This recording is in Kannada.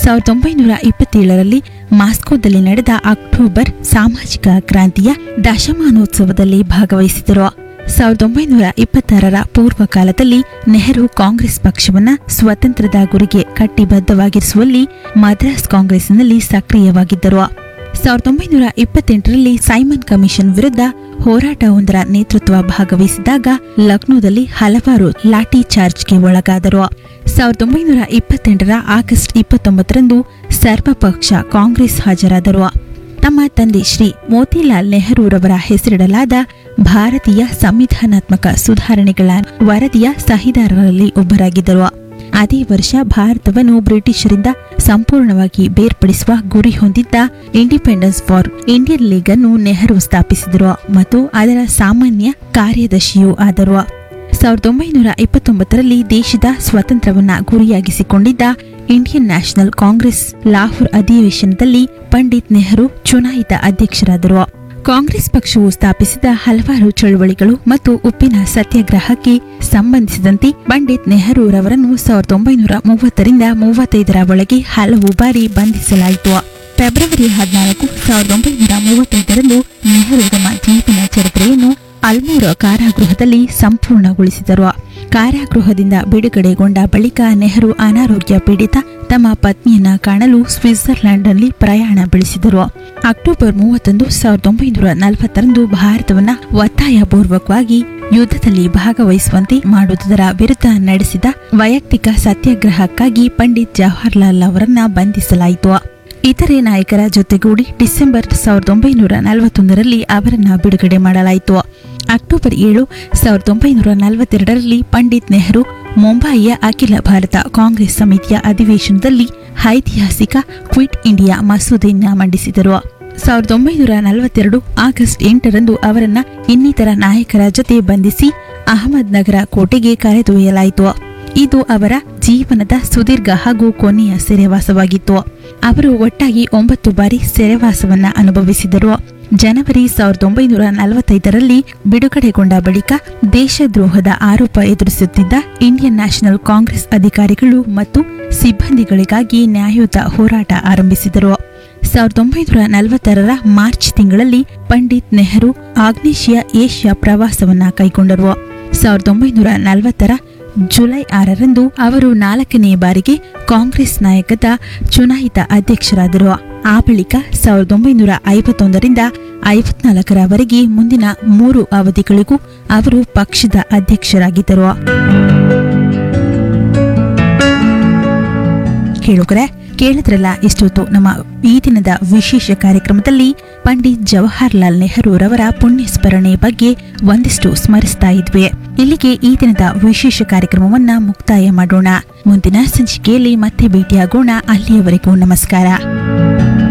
ಸಾವಿರದ ಒಂಬೈನೂರ ಇಪ್ಪತ್ತೇಳರಲ್ಲಿ ಮಾಸ್ಕೋದಲ್ಲಿ ನಡೆದ ಅಕ್ಟೋಬರ್ ಸಾಮಾಜಿಕ ಕ್ರಾಂತಿಯ ದಶಮಾನೋತ್ಸವದಲ್ಲಿ ಭಾಗವಹಿಸಿದರು ಸಾವಿರದ ಒಂಬೈನೂರ ಇಪ್ಪತ್ತಾರರ ಪೂರ್ವ ಕಾಲದಲ್ಲಿ ನೆಹರು ಕಾಂಗ್ರೆಸ್ ಪಕ್ಷವನ್ನ ಸ್ವತಂತ್ರದ ಗುರಿಗೆ ಕಟ್ಟಿಬದ್ಧವಾಗಿರಿಸುವಲ್ಲಿ ಮದ್ರಾಸ್ ಕಾಂಗ್ರೆಸ್ನಲ್ಲಿ ಸಕ್ರಿಯವಾಗಿದ್ದರು ಸಾವಿರದ ಒಂಬೈನೂರ ಇಪ್ಪತ್ತೆಂಟರಲ್ಲಿ ಸೈಮನ್ ಕಮಿಷನ್ ವಿರುದ್ಧ ಹೋರಾಟವೊಂದರ ನೇತೃತ್ವ ಭಾಗವಹಿಸಿದಾಗ ಲಕ್ನೋದಲ್ಲಿ ಹಲವಾರು ಲಾಠಿ ಚಾರ್ಜ್ಗೆ ಒಳಗಾದರು ಸಾವಿರದ ಒಂಬೈನೂರ ಇಪ್ಪತ್ತೆಂಟರ ಆಗಸ್ಟ್ ಇಪ್ಪತ್ತೊಂಬತ್ತರಂದು ಸರ್ವಪಕ್ಷ ಕಾಂಗ್ರೆಸ್ ಹಾಜರಾದರು ತಮ್ಮ ತಂದೆ ಶ್ರೀ ಮೋತಿಲಾಲ್ ನೆಹರೂರವರ ಹೆಸರಿಡಲಾದ ಭಾರತೀಯ ಸಂವಿಧಾನಾತ್ಮಕ ಸುಧಾರಣೆಗಳ ವರದಿಯ ಸಹಿದಾರರಲ್ಲಿ ಒಬ್ಬರಾಗಿದ್ದರು ಅದೇ ವರ್ಷ ಭಾರತವನ್ನು ಬ್ರಿಟಿಷರಿಂದ ಸಂಪೂರ್ಣವಾಗಿ ಬೇರ್ಪಡಿಸುವ ಗುರಿ ಹೊಂದಿದ್ದ ಇಂಡಿಪೆಂಡೆನ್ಸ್ ಫಾರ್ ಇಂಡಿಯನ್ ಲೀಗ್ ಅನ್ನು ನೆಹರು ಸ್ಥಾಪಿಸಿದರು ಮತ್ತು ಅದರ ಸಾಮಾನ್ಯ ಕಾರ್ಯದರ್ಶಿಯೂ ಆದರು ಸಾವಿರದ ಒಂಬೈನೂರ ಇಪ್ಪತ್ತೊಂಬತ್ತರಲ್ಲಿ ದೇಶದ ಸ್ವಾತಂತ್ರ್ಯವನ್ನ ಗುರಿಯಾಗಿಸಿಕೊಂಡಿದ್ದ ಇಂಡಿಯನ್ ನ್ಯಾಷನಲ್ ಕಾಂಗ್ರೆಸ್ ಲಾಹೋರ್ ಅಧಿವೇಶನದಲ್ಲಿ ಪಂಡಿತ್ ನೆಹರು ಚುನಾಯಿತ ಅಧ್ಯಕ್ಷರಾದರು ಕಾಂಗ್ರೆಸ್ ಪಕ್ಷವು ಸ್ಥಾಪಿಸಿದ ಹಲವಾರು ಚಳುವಳಿಗಳು ಮತ್ತು ಉಪ್ಪಿನ ಸತ್ಯಾಗ್ರಹಕ್ಕೆ ಸಂಬಂಧಿಸಿದಂತೆ ಪಂಡಿತ್ ನೆಹರೂರವರನ್ನು ಸಾವಿರದ ಒಂಬೈನೂರ ಮೂವತ್ತರಿಂದ ಮೂವತ್ತೈದರ ಒಳಗೆ ಹಲವು ಬಾರಿ ಬಂಧಿಸಲಾಯಿತು ಫೆಬ್ರವರಿ ಹದಿನಾಲ್ಕು ಸಾವಿರದ ಒಂಬೈನೂರ ಮೂವತ್ತೈದರಂದು ನೆಹರು ತಮ್ಮ ಜೀವನ ಚರಿತ್ರೆಯನ್ನು ಅಲ್ಮೂರ ಕಾರಾಗೃಹದಲ್ಲಿ ಸಂಪೂರ್ಣಗೊಳಿಸಿದರು ಕಾರಾಗೃಹದಿಂದ ಬಿಡುಗಡೆಗೊಂಡ ಬಳಿಕ ನೆಹರು ಅನಾರೋಗ್ಯ ಪೀಡಿತ ತಮ್ಮ ಪತ್ನಿಯನ್ನ ಕಾಣಲು ಸ್ವಿಟ್ಜರ್ಲೆಂಡ್ನಲ್ಲಿ ಪ್ರಯಾಣ ಬೆಳೆಸಿದರು ಅಕ್ಟೋಬರ್ ಮೂವತ್ತೊಂದು ಸಾವಿರದ ಒಂಬೈನೂರ ನಲವತ್ತರಂದು ಭಾರತವನ್ನ ಒತ್ತಾಯಪೂರ್ವಕವಾಗಿ ಯುದ್ಧದಲ್ಲಿ ಭಾಗವಹಿಸುವಂತೆ ಮಾಡುವುದರ ವಿರುದ್ಧ ನಡೆಸಿದ ವೈಯಕ್ತಿಕ ಸತ್ಯಾಗ್ರಹಕ್ಕಾಗಿ ಪಂಡಿತ್ ಜವಾಹರ್ಲಾಲ್ ಅವರನ್ನ ಬಂಧಿಸಲಾಯಿತು ಇತರೆ ನಾಯಕರ ಜೊತೆಗೂಡಿ ಡಿಸೆಂಬರ್ ಸಾವಿರದ ಒಂಬೈನೂರ ನಲವತ್ತೊಂದರಲ್ಲಿ ಅವರನ್ನ ಬಿಡುಗಡೆ ಮಾಡಲಾಯಿತು ಅಕ್ಟೋಬರ್ ಏಳು ಸಾವಿರದ ಒಂಬೈನೂರ ನಲವತ್ತೆರಡರಲ್ಲಿ ಪಂಡಿತ್ ನೆಹರು ಮುಂಬಯಿಯ ಅಖಿಲ ಭಾರತ ಕಾಂಗ್ರೆಸ್ ಸಮಿತಿಯ ಅಧಿವೇಶನದಲ್ಲಿ ಐತಿಹಾಸಿಕ ಕ್ವಿಟ್ ಇಂಡಿಯಾ ಮಸೂದೆಯನ್ನ ಮಂಡಿಸಿದರು ಸಾವಿರದ ಒಂಬೈನೂರ ನಲವತ್ತೆರಡು ಆಗಸ್ಟ್ ಎಂಟರಂದು ಅವರನ್ನ ಇನ್ನಿತರ ನಾಯಕರ ಜೊತೆ ಬಂಧಿಸಿ ಅಹಮದ್ ನಗರ ಕೋಟೆಗೆ ಕರೆದೊಯ್ಯಲಾಯಿತು ಇದು ಅವರ ಜೀವನದ ಸುದೀರ್ಘ ಹಾಗೂ ಕೊನೆಯ ಸೆರೆವಾಸವಾಗಿತ್ತು ಅವರು ಒಟ್ಟಾಗಿ ಒಂಬತ್ತು ಬಾರಿ ಸೆರೆವಾಸವನ್ನ ಅನುಭವಿಸಿದರು ಜನವರಿ ಸಾವಿರದ ಒಂಬೈನೂರ ನಲವತ್ತೈದರಲ್ಲಿ ಬಿಡುಗಡೆಗೊಂಡ ಬಳಿಕ ದೇಶದ್ರೋಹದ ಆರೋಪ ಎದುರಿಸುತ್ತಿದ್ದ ಇಂಡಿಯನ್ ನ್ಯಾಷನಲ್ ಕಾಂಗ್ರೆಸ್ ಅಧಿಕಾರಿಗಳು ಮತ್ತು ಸಿಬ್ಬಂದಿಗಳಿಗಾಗಿ ನ್ಯಾಯಯುತ ಹೋರಾಟ ಆರಂಭಿಸಿದರು ಸಾವಿರದ ಒಂಬೈನೂರ ನಲವತ್ತಾರರ ಮಾರ್ಚ್ ತಿಂಗಳಲ್ಲಿ ಪಂಡಿತ್ ನೆಹರು ಆಗ್ನೇಷಿಯಾ ಏಷ್ಯಾ ಪ್ರವಾಸವನ್ನ ಕೈಗೊಂಡರು ಸಾವಿರದ ಒಂಬೈನೂರ ನಲವತ್ತರ ಜುಲೈ ಆರರಂದು ಅವರು ನಾಲ್ಕನೇ ಬಾರಿಗೆ ಕಾಂಗ್ರೆಸ್ ನಾಯಕದ ಚುನಾಯಿತ ಅಧ್ಯಕ್ಷರಾದರು ಆ ಬಳಿಕ ಸಾವಿರದ ಒಂಬೈನೂರ ಐವತ್ತೊಂದರಿಂದ ಐವತ್ನಾಲ್ಕರವರೆಗೆ ಮುಂದಿನ ಮೂರು ಅವಧಿಗಳಿಗೂ ಅವರು ಪಕ್ಷದ ಅಧ್ಯಕ್ಷರಾಗಿದ್ದರು ಕೇಳುಗರೆ ಕೇಳಿದ್ರಲ್ಲ ಇಷ್ಟೊತ್ತು ನಮ್ಮ ಈ ದಿನದ ವಿಶೇಷ ಕಾರ್ಯಕ್ರಮದಲ್ಲಿ ಪಂಡಿತ್ ಜವಾಹರ್ಲಾಲ್ ನೆಹರೂರವರ ಪುಣ್ಯ ಸ್ಮರಣೆ ಬಗ್ಗೆ ಒಂದಿಷ್ಟು ಸ್ಮರಿಸ್ತಾ ಇದ್ವಿ ಇಲ್ಲಿಗೆ ಈ ದಿನದ ವಿಶೇಷ ಕಾರ್ಯಕ್ರಮವನ್ನ ಮುಕ್ತಾಯ ಮಾಡೋಣ ಮುಂದಿನ ಸಂಚಿಕೆಯಲ್ಲಿ ಮತ್ತೆ ಭೇಟಿಯಾಗೋಣ ಅಲ್ಲಿಯವರೆಗೂ ನಮಸ್ಕಾರ